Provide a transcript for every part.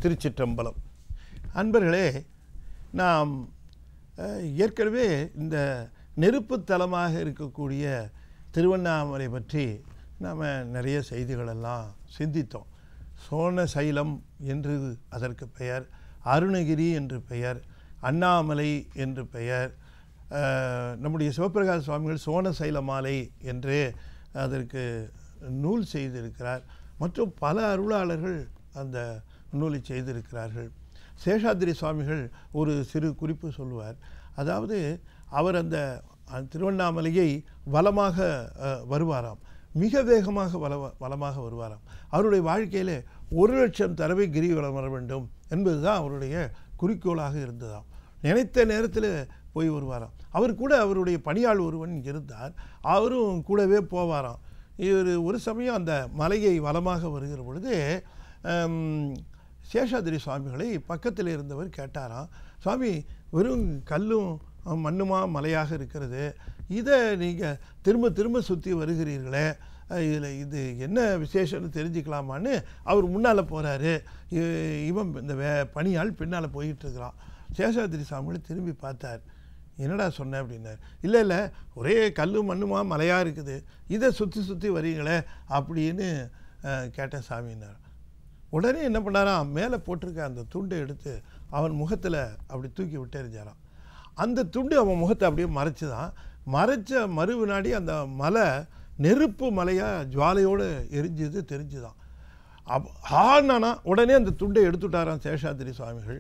திருச்சிற்றம்பலம் அன்பர்களே நாம் அஹ், ஏற்கனவே இந்த நெருப்பு தலமாக இருக்கக்கூடிய திருவண்ணாமலை பற்றி நாம் நிறைய செய்திகளெல்லாம் சிந்தித்தோம் சோன சைலம் என்று அதற்கு பெயர் அருணகிரி என்று பெயர் அண்ணாமலை என்று பெயர் அஹ், நம்முடைய சிவபிரகாச சுவாமிகள் சோன சைல மாலை என்றே அதற்கு நூல் செய்திருக்கிறார் மற்றும் பல அருளாளர்கள் அந்த நூலை செய்திருக்கிறார்கள் சேஷாத்திரி சுவாமிகள் ஒரு சிறு குறிப்பு சொல்லுவார் அதாவது அவர் அந்த அஹ், திருவண்ணாமலையை வலமாக அஹ், வருவாராம் மிக வேகமாக வல வலமாக வருவாராம் அவருடைய வாழ்க்கையிலே ஒரு லட்சம் தடவை கிரிவலம் வர வேண்டும் என்பதுதான் அவருடைய குறிக்கோளாக இருந்ததாம் நினைத்த நேரத்தில் போய் வருவாராம் அவர் கூட அவருடைய பணியாள் ஒருவன் இருந்தார் அவரும் கூடவே போவாராம் இவர் ஒரு சமயம் அந்த மலையை வலமாக வருகிற பொழுது ஹம், சேஷாதிரி சுவாமிகளை பக்கத்தில் இருந்தவர் கேட்டாராம் சுவாமி வெறும் கல்லும் அஹ், மண்ணுமா மலையாக இருக்கிறது இதை நீங்கள் திரும்ப திரும்ப சுற்றி வருகிறீர்களே இதில் இது என்ன விசேஷம்னு தெரிஞ்சுக்கலாமான்னு அவர் முன்னால் போகிறாரு இவன் இந்த வே பணியாள் பின்னால் போயிட்டு இருக்கிறான் சேஷாதிரி சுவாமிகளை திரும்பி பார்த்தார் என்னடா சொன்னேன் அப்படின்னார் இல்லை இல்லை ஒரே கல்லு மண்ணுமா மலையாக இருக்குது இதை சுற்றி சுற்றி வரீங்களே அப்படின்னு அஹ், கேட்டேன் சாமின்னார் உடனே என்ன பண்ணாராம் மேலே போட்டிருக்க அந்த துண்டை எடுத்து அவன் முகத்தில் அப்படி தூக்கி விட்டு எறிஞ்சாராம் அந்த துண்டு அவன் முகத்தை அப்படியே மறைச்சுதான் மறைச்ச மறு வினாடி அந்த மலை நெருப்பு மலையாக ஜுவாலையோடு எரிஞ்சது தெரிஞ்சுதான் அப் ஆனானா உடனே அந்த துண்டை எடுத்துட்டாராம் சேஷாத்திரி சுவாமிகள்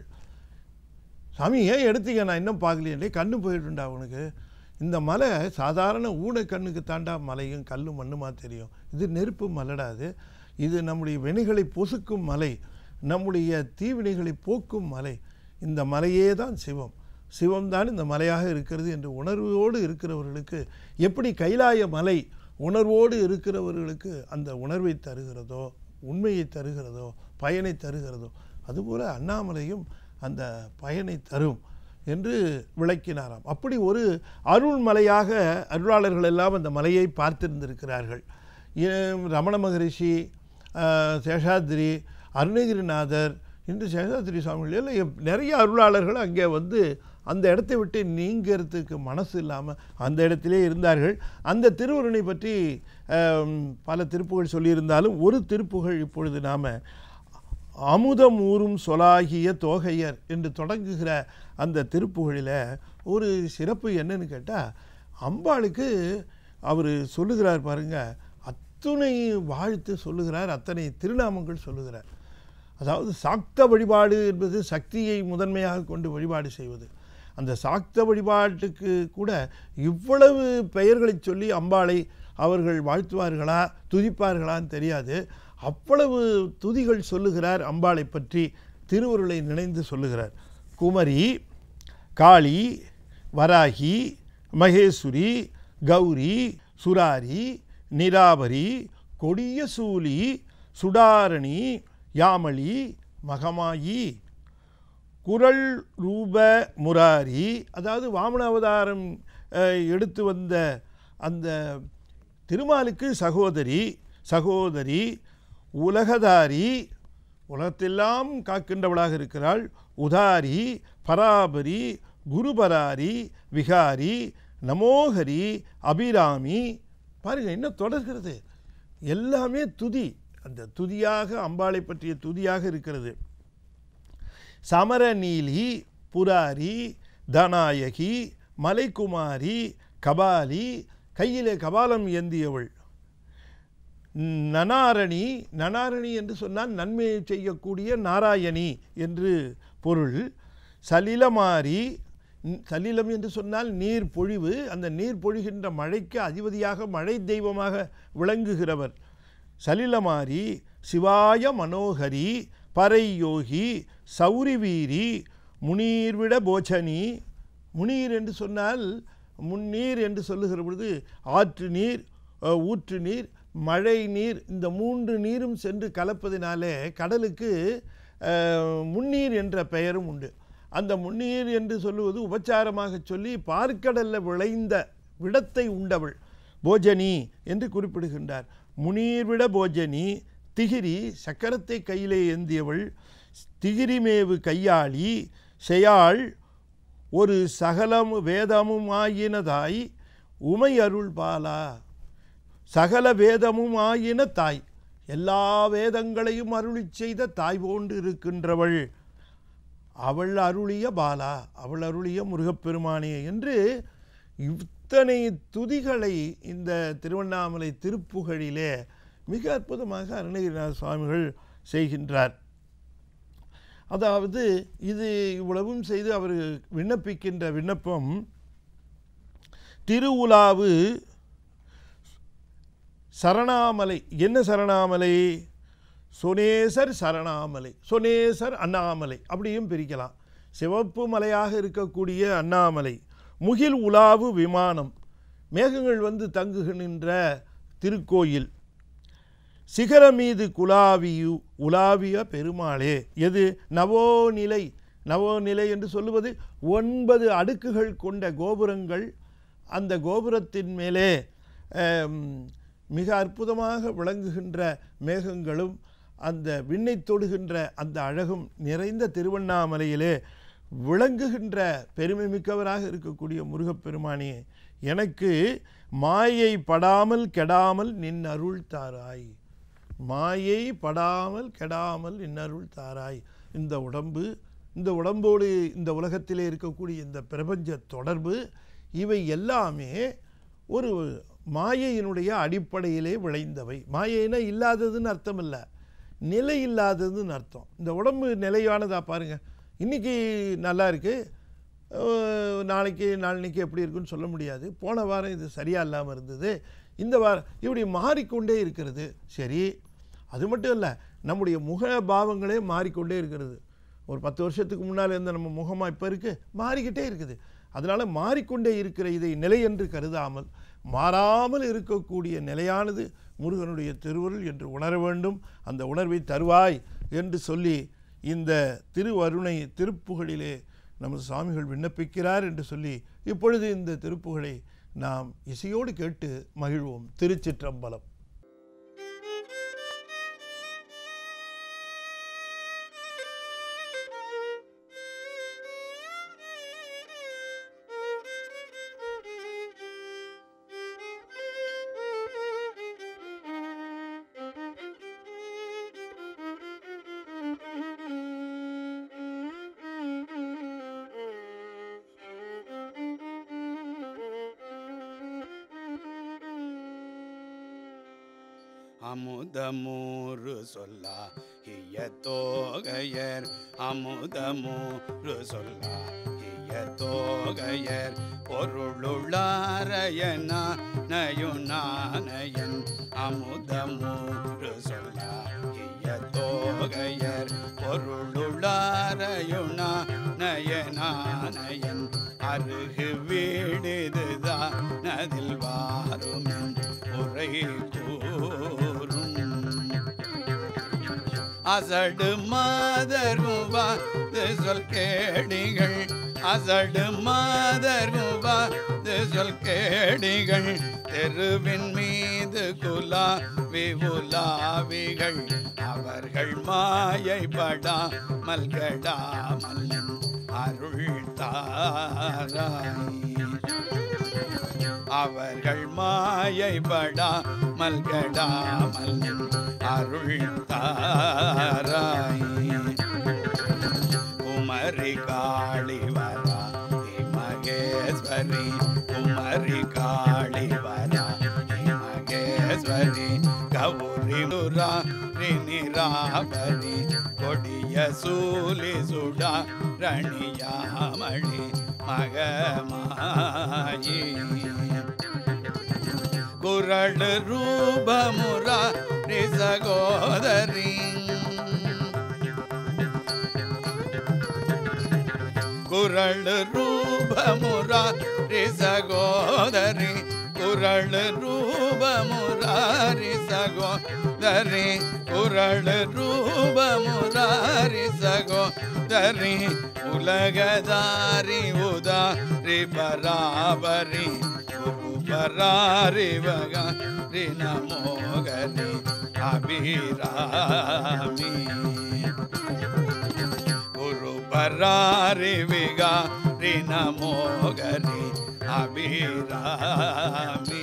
சாமி ஏன் எடுத்தீங்க நான் இன்னும் பார்க்கலையே கண்ணு போயிட்டுண்டா உனக்கு இந்த மலை சாதாரண ஊனை கண்ணுக்கு தாண்டா மலையும் கல்லும் மண்ணுமா தெரியும் இது நெருப்பு மலைடா அது இது நம்முடைய வினைகளை பொசுக்கும் மலை நம்முடைய தீவினைகளை போக்கும் மலை இந்த மலையே தான் சிவம் சிவம் தான் இந்த மலையாக இருக்கிறது என்ற உணர்வோடு இருக்கிறவர்களுக்கு எப்படி கைலாய மலை உணர்வோடு இருக்கிறவர்களுக்கு அந்த உணர்வை தருகிறதோ உண்மையை தருகிறதோ பயனை தருகிறதோ அதுபோல அண்ணாமலையும் அந்த பயனை தரும் என்று விளக்கினாராம் அப்படி ஒரு அருள்மலையாக அருளாளர்கள் எல்லாம் அந்த மலையை பார்த்திருந்திருக்கிறார்கள் ஏன் ரமண மகரிஷி ஆஹ், சேஷாத்ரி அருணகிரிநாதர் இன்று சேஷாத்ரி சுவாமிகள் எல்லாம் எப்- நிறைய அருளாளர்கள் அங்கே வந்து அந்த இடத்தை விட்டு நீங்கிறதுக்கு மனசு இல்லாமல் அந்த இடத்திலே இருந்தார்கள் அந்த திருவருணை பற்றி ஆம், பல திருப்புகள் சொல்லியிருந்தாலும் ஒரு திருப்புகள் இப்பொழுது நாம் அமுதம் ஊறும் சொலாகிய தோகையர் என்று தொடங்குகிற அந்த திருப்புகழில் ஒரு சிறப்பு என்னன்னு கேட்டால் அம்பாளுக்கு அவர் சொல்லுகிறார் பாருங்க அத்துணை வாழ்த்து சொல்லுகிறார் அத்தனை திருநாமங்கள் சொல்லுகிறார் அதாவது சாக்த வழிபாடு என்பது சக்தியை முதன்மையாக கொண்டு வழிபாடு செய்வது அந்த சாக்த வழிபாட்டுக்கு கூட இவ்வளவு பெயர்களை சொல்லி அம்பாளை அவர்கள் வாழ்த்துவார்களா துதிப்பார்களான்னு தெரியாது அவ்வளவு துதிகள் சொல்லுகிறார் அம்பாளை பற்றி திருவருளை நினைந்து சொல்லுகிறார் குமரி காளி வராகி மகேஸ்வரி கௌரி சுராரி நிராபரி கொடிய சூலி சுடாரணி யாமளி மகமாயி குரல் ரூப முராரி அதாவது வாமன அவதாரம் அஹ், எடுத்து வந்த அந்த திருமாலுக்கு சகோதரி சகோதரி உலகதாரி உலகத்தெல்லாம் காக்கின்றவளாக இருக்கிறாள் உதாரி பராபரி குருபராரி விகாரி நமோகரி அபிராமி பாருங்க இன்னும் தொடர்கிறது எல்லாமே துதி அந்த துதியாக அம்பாளை பற்றிய துதியாக இருக்கிறது சமரநீலி புராரி தனாயகி மலைக்குமாரி கபாலி கையிலே கபாலம் ஏந்தியவள் நனாரணி நனாரணி என்று சொன்னால் நன்மையை செய்யக்கூடிய நாராயணி என்று பொருள் சலிலமாரி ந- சலிலம் என்று சொன்னால் நீர் பொழிவு அந்த நீர் பொழிகின்ற மழைக்கு அதிபதியாக மழை தெய்வமாக விளங்குகிறவர் சலிலமாரி சிவாய மனோகரி பறையோகி சௌரிவீரி முனீர்விட போச்சனி முனீர் என்று சொன்னால் முன்னீர் என்று சொல்லுகிற பொழுது ஆற்று நீர் அஹ், ஊற்று நீர் மழை நீர் இந்த மூன்று நீரும் சென்று கலப்பதினாலே கடலுக்கு அஹ், முன்னீர் என்ற பெயரும் உண்டு அந்த முன்னீர் என்று சொல்லுவது உபச்சாரமாக சொல்லி பார்க்கடல்ல விளைந்த விடத்தை உண்டவள் போஜனி என்று குறிப்பிடுகின்றார் முனீர்விட போஜனி திகிரி சக்கரத்தை கையிலே ஏந்தியவள் திகிரிமேவு கையாளி செய்யாள் ஒரு சகலம் வேதமுமாயினதாய் உமை அருள் பாலா சகல வேதமும் ஆயின தாய் எல்லா வேதங்களையும் அருளிச் செய்த தாய் போன்று இருக்கின்றவள் அவள் அருளிய பாலா அவள் அருளிய முருகப்பெருமானே என்று இத்தனை துதிகளை இந்த திருவண்ணாமலை திருப்புகழிலே மிக அற்புதமாக அருணகிரிநாத சுவாமிகள் செய்கின்றார் அதாவது இது இவ்வளவும் செய்து அவர் விண்ணப்பிக்கின்ற விண்ணப்பம் திருவுலாவு சரணாமலை என்ன சரணாமலை சொனேசர் சரணாமலை சொனேசர் அண்ணாமலை அப்படியும் பிரிக்கலாம் சிவப்பு மலையாக இருக்கக்கூடிய அண்ணாமலை முகில் உலாவு விமானம் மேகங்கள் வந்து தங்குகின்ற திருக்கோயில் சிகரம் மீது குலாவியு உலாவிய பெருமாளே எது நவோநிலை நவோநிலை என்று சொல்லுவது ஒன்பது அடுக்குகள் கொண்ட கோபுரங்கள் அந்த கோபுரத்தின் மேலே ஆம், மிக அற்புதமாக விளங்குகின்ற மேகங்களும் அந்த விண்ணை தொடுகின்ற அந்த அழகும் நிறைந்த திருவண்ணாமலையிலே விளங்குகின்ற பெருமை மிக்கவராக இருக்கக்கூடிய முருகப்பெருமானே எனக்கு மாயை படாமல் கெடாமல் நின் அருள் தாராய் மாயை படாமல் கெடாமல் நின் அருள் தாராய் இந்த உடம்பு இந்த உடம்போடு இந்த உலகத்திலே இருக்கக்கூடிய இந்த பிரபஞ்ச தொடர்பு இவை எல்லாமே ஒரு மாயையினுடைய அடிப்படையிலே விளைந்தவை மாயைனா இல்லாததுன்னு அர்த்தம் இல்லை நிலை இல்லாததுன்னு அர்த்தம் இந்த உடம்பு நிலையானதா பாருங்க இன்னைக்கு நல்லா இருக்கு அஹ், நாளைக்கு நாளைக்கு எப்படி இருக்குன்னு சொல்ல முடியாது போன வாரம் இது சரியா இல்லாமல் இருந்தது இந்த வாரம் இப்படி மாறிக்கொண்டே இருக்கிறது சரி அது மட்டும் இல்லை நம்முடைய முக பாவங்களே மாறிக்கொண்டே இருக்கிறது ஒரு பத்து வருஷத்துக்கு முன்னால் இருந்த நம்ம முகமாக இப்போ இருக்குது மாறிக்கிட்டே இருக்குது அதனால் மாறிக்கொண்டே இருக்கிற இதை நிலை என்று கருதாமல் மாறாமல் இருக்கக்கூடிய நிலையானது முருகனுடைய திருவருள் என்று உணர வேண்டும் அந்த உணர்வை தருவாய் என்று சொல்லி இந்த திருவருணை திருப்புகழிலே நமது சுவாமிகள் விண்ணப்பிக்கிறார் என்று சொல்லி இப்பொழுது இந்த திருப்புகழை நாம் இசையோடு கேட்டு மகிழ்வோம் திருச்சிற்றம்பலம் அமுதமூறு சொல்லா ஹிய தோகையர் அமுதமூறு சொல்லா ஹிய தோகையர் பொருளுளாரயனா நயுநானயன் அமுதமூறு சொல்லா ஹிய தோகையர் பொருளுளாரயுணா நயனானயன் அருகு வீடுதுதான் நதில் வாருமின் உரை கூறும் அசடு மாதருவா சொல் கேடிகள் அசடு மாதருவா சொல் கேடிகள் தெருவின் மீது குலா விவுலாவிகள் அவர்கள் மாயைப்படா மல்கடாமல் அருள் தாராய் அவர்கள் மாயைப்படா மல்கடாமல் அருள் தாராய் குமரி காளி வரா ஹே மகேஸ்வரி குமரி காளி வரா ஹே மகேஸ்வரி கௌரி முரா நிராபரி கொடிய சூலி சுடா ரணியாமணி மகமாயி குரல் ரூபமுரா சகோதரி குரல் ரூபமுரா சகோதரி குரல் ரூபமுராரி சகோதரி குரல் ரூபமுராரி சகோதரி உலகதாரி உதாரி பராபரி பராரி வகாரி நமோகரி அபிராமி பராரி விகாரி நமோகரி அபிராமி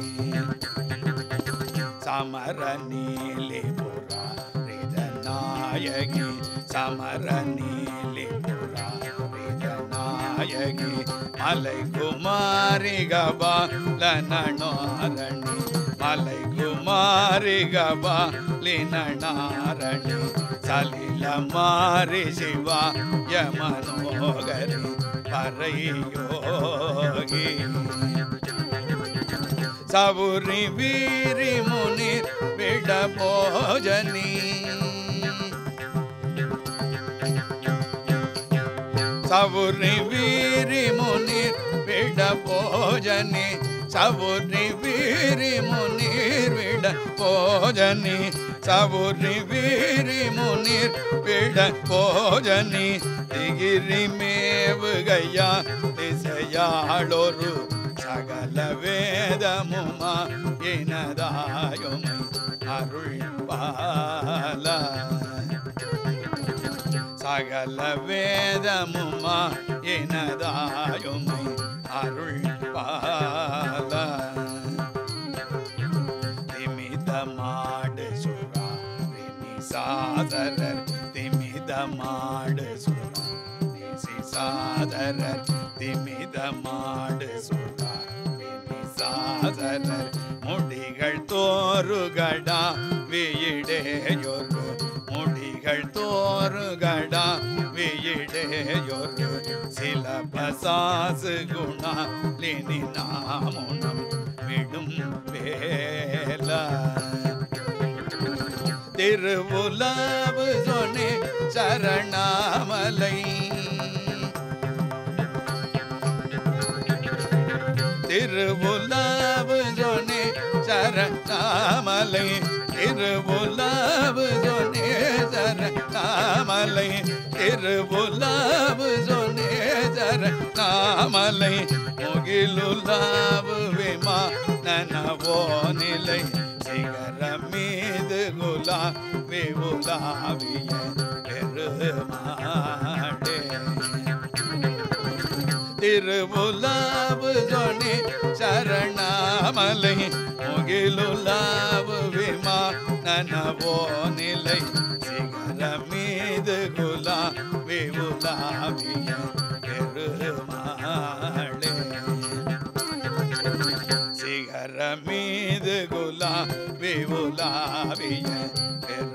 சமர நீலி புராரித நாயகி சமர நீலி புராரித நாயகி மலை குமாரி கபாலனோரணி மலை குமாரி கபாலினாரணி சலில மாரி சிவா யமனோகரி பரையோகி சவுரி வீரி முனிர் விட போஜனி சவுரி வீரி முனிர் விட போஜனி சவுரி வீரி முனிர் விட போஜனி சவுரி வீரி முனிர் விட போஜனி திகிரி மேவுகையா திசையாளொரு சகல வேதமுமா இனதாயும் அருள் பால சகல வேதமுமா இனதாயும் அருள் பால திமித மாடு சுரா சாதரர் திமித மாடு சுரா சாதரர் திமித மாடு சுரா சாதரர் முடிகள் தோறுகடா வீடேயொரு முடிகள் தோறுகடா வீடேயொரு சில பசாசு குணா லினி நாமுனம் விடும் வேலா திருவுலாவு சொன்னே சரணாமலை திருவுலாவு சொன்னே சரணாமலை திருவுலாவு சொன்னே சரணாமலை திருவுலாவு சொன்னே சரணாமலை முகிலுலாவு விமா நனவோ நிலை சிகர மீது குலா விவுலாவிய பெருமாடே திருவுலாவு சொன்னே சரணாமலை முகிலுலாவு விமா நனவோ நிலை சிகர மீது குலா விவுலாவிய பெருமாளே சிகர மீது குலா விவுலாவிய பெரு